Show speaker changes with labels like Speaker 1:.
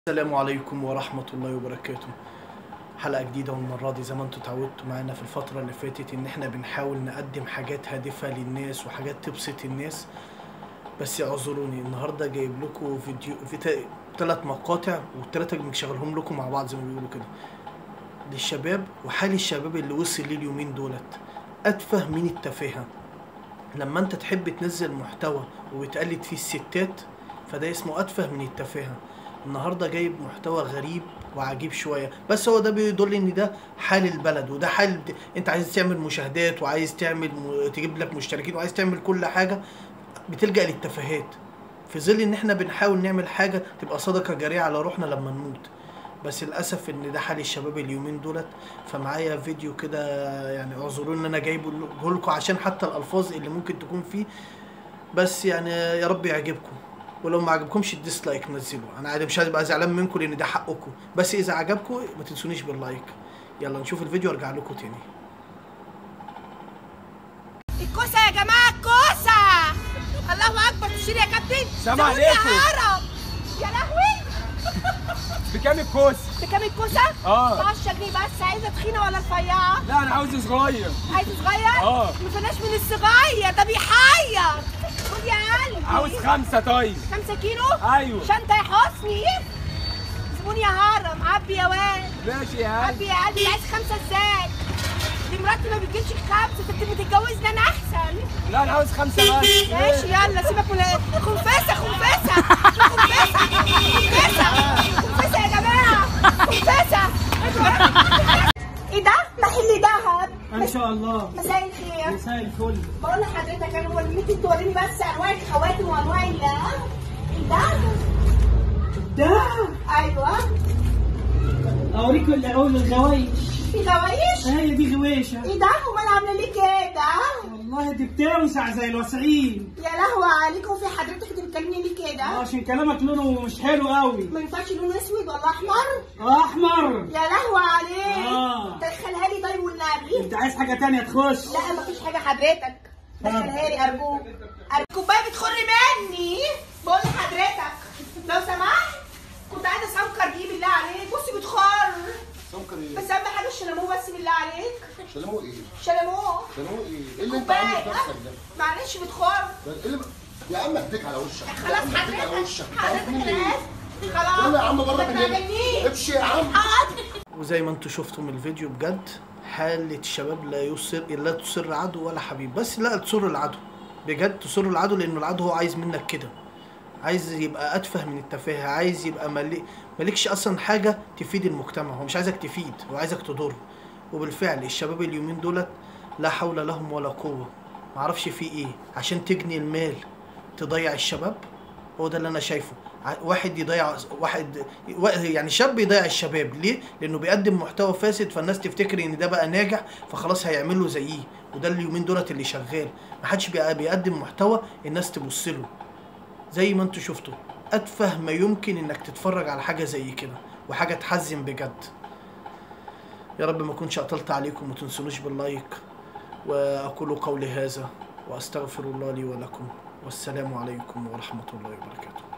Speaker 1: السلام عليكم ورحمة الله وبركاته حلقة جديدة والمرة دي زي ما انتوا اتعودتوا معانا في الفترة اللي فاتت ان احنا بنحاول نقدم حاجات هادفة للناس وحاجات تبسط الناس بس اعذروني النهاردة جايب لكم فيديو في ثلاث مقاطع والتلاتة مشغلهم لكم مع بعض زي ما بيقولوا كده للشباب وحال الشباب اللي وصل ليه اليومين دولت اتفه من التفاهة لما انت تحب تنزل محتوى وبتقلد فيه الستات فده اسمه اتفه من التفاهة النهارده جايب محتوى غريب وعجيب شويه بس هو ده بيدل ان ده حال البلد وده حال انت عايز تعمل مشاهدات وعايز تعمل م... تجيب لك مشتركين وعايز تعمل كل حاجه بتلجأ للتفاهات في ظل ان احنا بنحاول نعمل حاجه تبقى صدقه جاريه على روحنا لما نموت بس للاسف ان ده حال الشباب اليومين دولت فمعايا فيديو كده يعني اعذروني ان انا جايبه لكم عشان حتى الالفاظ اللي ممكن تكون فيه بس يعني يا رب يعجبكم ولو ما عجبكمش الديسلايك نزلوا انا عادي مش هبقى زعلان منكم لان ده حقكم بس اذا عجبكم ما تنسونيش باللايك يلا نشوف الفيديو وارجع لكم تاني
Speaker 2: الكوسه يا جماعه الكوسه الله اكبر تشيل يا كابتن
Speaker 3: سلام
Speaker 2: زودني يا
Speaker 3: عليكم.
Speaker 2: عرب يا لهوي
Speaker 3: بكام الكوس؟
Speaker 2: بكام الكوسه؟
Speaker 3: اه.
Speaker 2: 10 جنيه بس عايزه تخينه ولا رفيعه؟
Speaker 3: لا انا عاوز صغير
Speaker 2: عايز صغير؟
Speaker 3: اه.
Speaker 2: ما فيناش من الصغير ده بيحير خد يا قلبي
Speaker 3: عاوز خمسة طيب
Speaker 2: 5 كيلو؟
Speaker 3: ايوه
Speaker 2: شنطه يا حسني زبون يا هرم عبي يا واد
Speaker 3: ماشي يا قلبي
Speaker 2: عبي يا قلبي عايز خمسه ازاي؟ دي مراتي ما بتجيبش خمسه انت بتتجوزني انا احسن
Speaker 3: لا انا عاوز خمسة بس
Speaker 2: ماشي يلا سيبك من خنفسه خنفسه خنفسه خنفسه خنفسه يا جماعه خنفسه ايه ده؟ محل دهب
Speaker 4: ان شاء الله
Speaker 2: مساء الخير
Speaker 4: مساء الفل
Speaker 2: بقول لحضرتك انا هو ممكن توريني بس انواع الخواتم وانواع ال الدهب
Speaker 4: ده
Speaker 2: ايوه
Speaker 4: اوريك الاول الغوايش
Speaker 2: في غوايش
Speaker 4: هي دي غويشه
Speaker 2: ايه ده؟ امال عامله ليه كده؟
Speaker 4: والله دي بتوسع زي الوسعين
Speaker 2: يا لهوي عليكم في حضرتك انت بتكلمني ليه كده؟
Speaker 4: عشان كلامك لونه مش حلو قوي
Speaker 2: ما ينفعش لون اسود ولا احمر؟
Speaker 4: احمر
Speaker 2: يا لهوي عليك
Speaker 4: آه.
Speaker 2: دخلها لي طيب والنبي
Speaker 4: انت عايز حاجه تانية تخش
Speaker 2: لا مفيش حاجه حضرتك دخلها لي ارجوك الكوبايه بتخر مني بقول لحضرتك لو سمحت كنت عايزه سكر دي بالله عليك بصي بتخر
Speaker 5: سكر ايه؟
Speaker 2: بس اهم حاجه الشلمو بس بالله عليك
Speaker 5: شلمو ايه؟
Speaker 2: شلمو
Speaker 5: شلمو ايه؟ ايه اللي انت عامله في
Speaker 2: كوبايه
Speaker 5: نفسك ده؟
Speaker 2: معلش بتخر
Speaker 5: ده ايه اللي ب- يا عم اديك على وشك يا
Speaker 2: خلاص
Speaker 5: عم اديك على
Speaker 2: حضرتك
Speaker 5: وشك انت
Speaker 2: حضرتك
Speaker 5: عارف مين
Speaker 2: انا
Speaker 5: ايه؟
Speaker 2: اسف خلاص
Speaker 5: يلا يا عم بره
Speaker 2: ما
Speaker 5: من هنا
Speaker 2: تعجبنيش.
Speaker 5: امشي يا عم
Speaker 2: حاضر
Speaker 1: وزي ما انتوا شفتوا من الفيديو بجد حالة الشباب لا يصر لا تصر عدو ولا حبيب بس لا تصر العدو بجد تصر العدو لانه العدو هو عايز منك كده عايز يبقى اتفه من التفاهه عايز يبقى ملي... مالكش اصلا حاجه تفيد المجتمع هو مش عايزك تفيد هو عايزك تضر وبالفعل الشباب اليومين دولت لا حول لهم ولا قوه معرفش في ايه عشان تجني المال تضيع الشباب هو ده اللي انا شايفه ع- واحد يضيع واحد و- يعني شاب يضيع الشباب ليه لانه بيقدم محتوى فاسد فالناس تفتكر ان ده بقى ناجح فخلاص هيعملوا زيه وده اليومين دولت اللي شغال محدش بقى بيقدم محتوى الناس تبص له زي ما انتوا شفتوا اتفه ما يمكن انك تتفرج على حاجه زي كده وحاجه تحزن بجد يا رب ما اكونش قطلت عليكم وتنسونوش باللايك واقول قولي هذا واستغفر الله لي ولكم والسلام عليكم ورحمه الله وبركاته